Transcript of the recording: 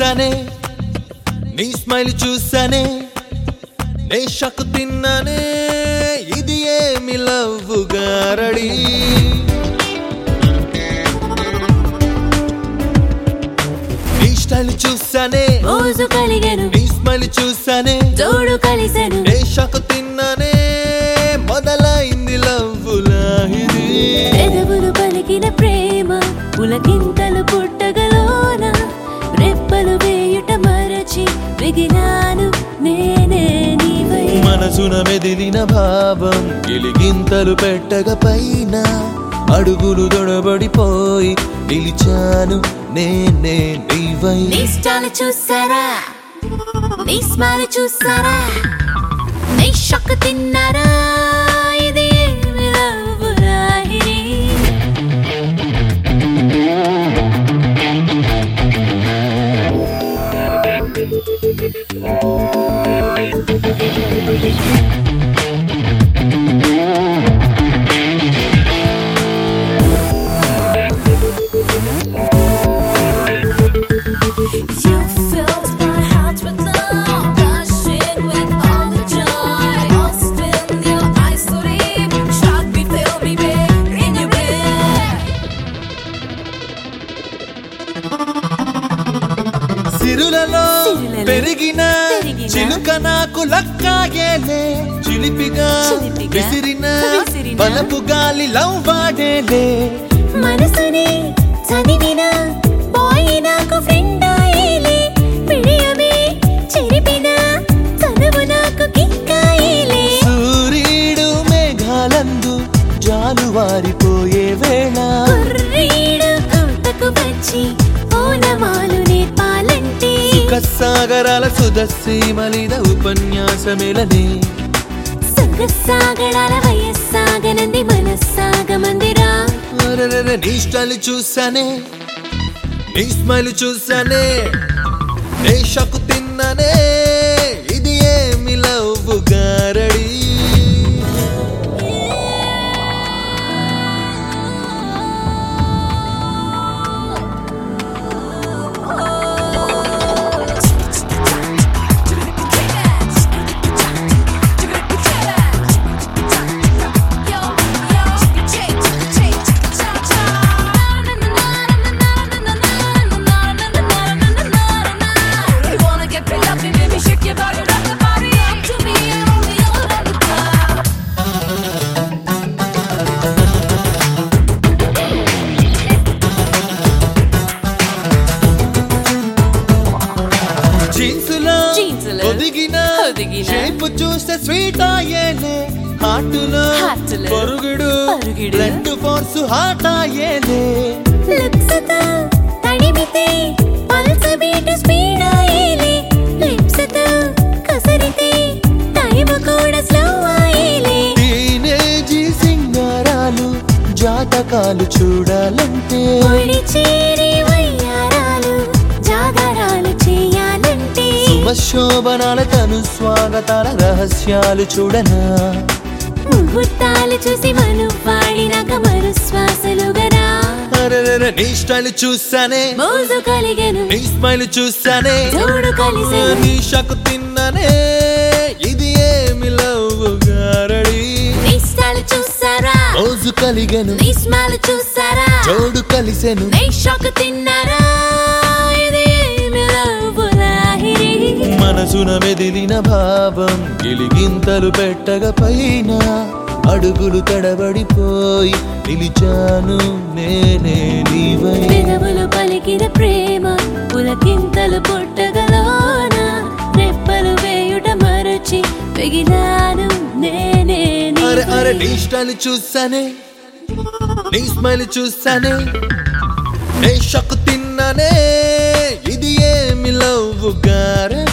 చూసానే నీ స్మైల్ చూసానే నే షక్ తిన్నానే ఇది ఏమి లవ్ గారడి నీ స్టైల్ చూసానే మోజు కలిగెను నీ స్మైల్ చూసానే జోడు కలిసెను నే షక్ తిన్నానే మొదలైంది లవ్ లాహిరి పెదవులు పలికిన ప్రేమ పులకింతలు పుట్టగలోన రెప్పలు వేయుట మరచి వెగినాను నేనే నీవై మనసున మెదిలిన భావం గిలిగింతలు పెట్టగ పైన అడుగులు దొడబడిపోయి నిలిచాను నేనే నీవై నీ స్టాల్ చూసారా నీ స్మైల్ చూసారా నీ షక్ తిన్నారా ఇది ఏమి లవ్ రాహిరి You filled my heart with love, rushing with all the joy. Lost in your eyes so deep, shock me, fill me back in your bed. సిరులలో సిరులలో పెరిగిన పెరిగిన చిలుక నాకు లక్కాయేలే చిలిపిగా చిలిపిగా విసిరిన విసిరిన బలపు గాలి లవ్వాడేలే మనసుని చదివిన బాయ్ నాకు ఫ్రెండ్ అయ్యేలే పిడియమే చెరిపిన చదువు నాకు కిక్కాయేలే సూర్యుడు మేఘాలందు జాలువారిపోయే వేళ కుర్రీడు కోటకు వచ్చి ఓనమాలు నేర్పాలంటే కస్సాగరాల సుదస్సీమలిద ఉపన్యాసమెలనే సంగసాగడాల వయస్సాగనంది మనస్సాగమందిరా అరెరెరె, నీ స్టైల్ చూసానే నీ స్మైల్ చూసానే నే షకు తిన్నానే ఇది ఏమి లవ్ గారడి Shake your body, rock the body up to me, and only you'll let me go. జీన్సులో జీన్సులో ఒదిగిన ఒదిగిన షేప్ చూస్తే స్వీట్ అయ్యేలే హార్టులో హార్టులో పరుగుడు పరుగుడు బ్లడ్ ఫోర్స్ హార్ట్ అయ్యేలే లుక్స్తో తడిమితే పల్స్ బీట్ స్పీడ్ అయ్యేలే లిప్స్తో కసరితే టైం కూడా స్లో అయ్యేలే టీనేజీ సింగారాలు జాతకాలు చూడాలంటే ఒడి చేరి వయ్యారాలు జాగరాలు చేయాలంటే శుభశోభనాల తను స్వాగతాల రహస్యాలు చూడనా ముహూర్తాలు చూసి మను పాడినాక మరు శ్వాసలుగరా అరెరెరె, నీ స్టైల్ చూసానే మోజు కలిగెను నీ స్మైల్ చూసానే జోడు కలిసెను నీ షకు తిన్నానే ఇది ఏమి లవ్ గారడి నీ స్టైల్ చూసారా రోజు కలిగెను నీ స్మైల్ చూసారా జోడు కలిసెను నీ షాక్ తిన్నారా ఇది ఏమి లవ్ లాహిరి మనసున మెదిలిన భావం గిలిగింతలు పెట్టగ పైన అడుగులు తడబడిపోయి నిలిచాను నేనే నీవై పెదవులు పలికిన ప్రేమ పులకింతలు పుట్టగలోన రెప్పలు వేయుట మరచి పెగిలాను నేనే అరే నీవై. అరే నీ స్టైల్ చూసానే నీ స్మైల్ చూసానే నే షక్ తిన్నానే ఇది ఏమి లవ్ గారే